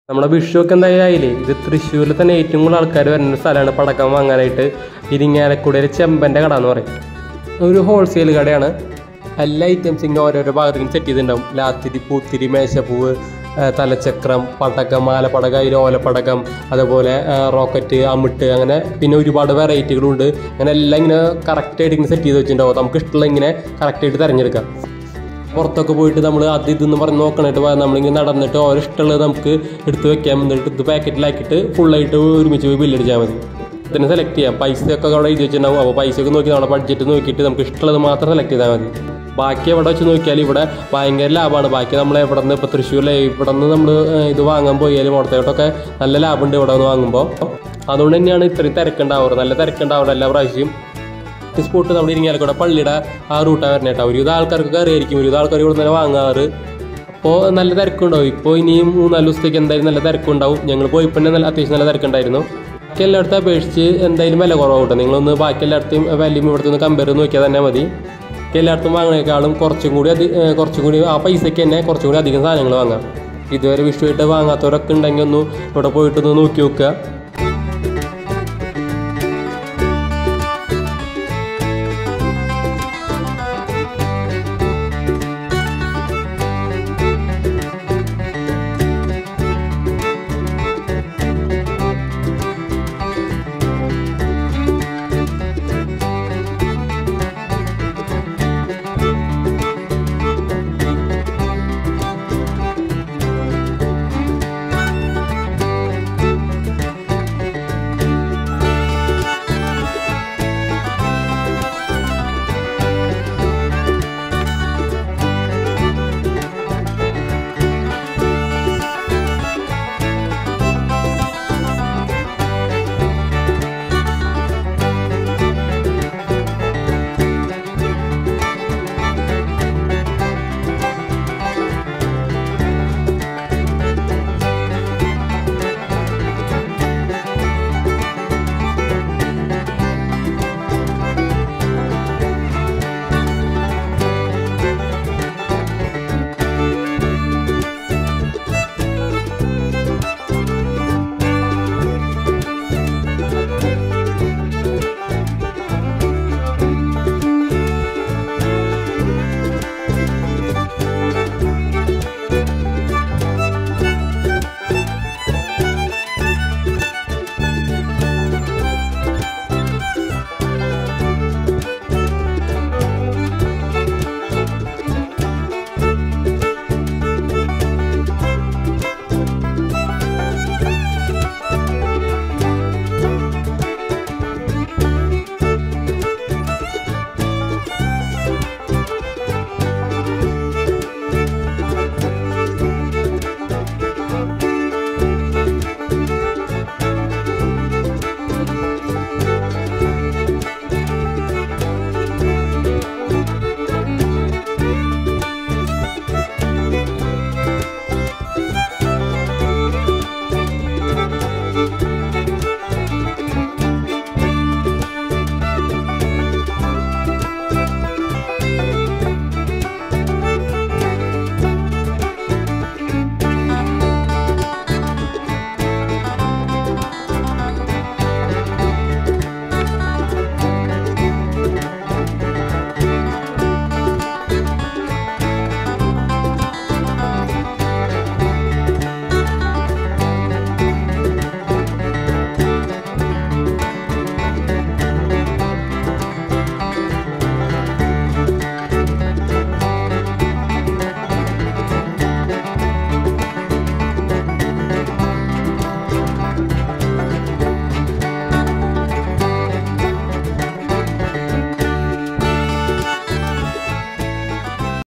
നമ്മുടെ വിഷു ഒക്കെ എന്തായാലും ആയില്ലേ ഇത് തൃശ്ശൂരിൽ തന്നെ ഏറ്റവും കൂടുതൽ ആൾക്കാർ വരുന്ന സ്ഥലമാണ് പടക്കം വാങ്ങാനായിട്ട് ഇരിങ്ങാലക്കുടയിലെ ചെമ്പൻ്റെ കട എന്ന് പറയും ഒരു ഹോൾസെയിൽ കടയാണ് എല്ലാ ഐറ്റംസും ഇങ്ങനെ ഓരോരോ ഭാഗത്തേക്കും സെറ്റ് ചെയ്തിട്ടുണ്ടാവും ലാത്തിരി പൂത്തിരി മേശപ്പൂവ് ആ, തലച്ചക്രം പടക്കം മാലപ്പടക്കം അതിൽ ഓലപ്പടക്കം അതുപോലെ ആ, റോക്കറ്റ് അമിട്ട് അങ്ങനെ പിന്നെ ഒരുപാട് വെറൈറ്റികളുണ്ട് അങ്ങനെ എല്ലാം ഇങ്ങനെ കറക്റ്റായിട്ട് ഇങ്ങനെ സെറ്റ് ചെയ്ത് വെച്ചിട്ടുണ്ടാവും നമുക്ക് ഇഷ്ടമുള്ള ഇങ്ങനെ കറക്റ്റായിട്ട് തിരഞ്ഞെടുക്കാം പുറത്തൊക്കെ പോയിട്ട് നമ്മൾ അത് ഇതെന്ന് പറഞ്ഞ് നോക്കണിട്ട് പോയാൽ നമ്മളിങ്ങനെ നടന്നിട്ട് ഓരോ ഇഷ്ടമുള്ളത് നമുക്ക് എടുത്ത് വെക്കാം എന്നിട്ട് ഇത് പാക്കറ്റിലാക്കിയിട്ട് ഫുള്ളായിട്ട് ഒരുമിച്ച് പോയി ബില്ലടിച്ചാൽ മതി ഇതിനെ സെലക്ട് ചെയ്യാം പൈസയൊക്കെ അവിടെ എഴുതി വെച്ചിട്ടുണ്ടാവും അപ്പോൾ പൈസയൊക്കെ നോക്കി നമ്മുടെ ബഡ്ജറ്റ് നോക്കിയിട്ട് നമുക്ക് ഇഷ്ടമുള്ളത് മാത്രം സെലക്ട് ചെയ്താൽ മതി ബാക്കി എവിടെ വെച്ച് നോക്കിയാൽ ഇവിടെ ഭയങ്കര ലാഭമാണ് ബാക്കി നമ്മൾ എവിടെ നിന്ന് ഇപ്പോൾ തൃശ്ശൂരിലെ ഇവിടെ നിന്ന് നമ്മൾ ഇത് വാങ്ങാൻ പോയാലും പുറത്തോട്ടൊക്കെ നല്ല ലാഭമുണ്ട് ഇവിടെ നിന്ന് വാങ്ങുമ്പോൾ അതുകൊണ്ട് തന്നെയാണ് ഇത്രയും തിരക്കുണ്ടാവാറ് നല്ല തിരക്കുണ്ടാവാറ് എല്ലാ പ്രാവശ്യം സ്പോട്ട് നമ്മുടെ ഇരിങ്ങാലക്കുട പള്ളിയുടെ ആ റൂട്ടാണ് വരുന്നത് കേട്ടോ ഒരുവിധ ആൾക്കാർക്കൊക്കെ അറിയായിരിക്കും ഒരുവിധ ആൾക്കാർ ഇവിടെ നിന്ന് വാങ്ങാറ് അപ്പോൾ നല്ല തിരക്കുണ്ടാവും ഇപ്പോൾ ഇനിയും മൂന്നാല് ദിവസത്തേക്ക് എന്തായാലും നല്ല തിരക്കുണ്ടാവും ഞങ്ങൾ പോയപ്പോൾ തന്നെ നല്ല അത്യാവശ്യം നല്ല തിരക്കുണ്ടായിരുന്നു ബാക്കി എല്ലായിടത്തും അപേക്ഷിച്ച് എന്തായാലും വില കുറവാകും കേട്ടോ നിങ്ങളൊന്ന് ബാക്കി എല്ലായിടത്തും വിലയും ഇവിടുത്തെ ഒന്ന് കമ്പയർ ചെയ്ത് നോക്കിയാൽ തന്നെ മതി ബാക്കി എല്ലായിടത്തും വാങ്ങണേക്കാളും കുറച്ചും കൂടി അധി ഏഹ് കുറച്ചും കൂടി ആ പൈസയ്ക്ക് തന്നെ കുറച്ചും കൂടി അധികം സാധനങ്ങൾ വാങ്ങാം ഇതുവരെ വിഷുവായിട്ട് വാങ്ങാത്തവരൊക്കെ ഉണ്ടെങ്കിൽ ഒന്ന് ഇവിടെ പോയിട്ടൊന്ന് നോക്കി നോക്കുക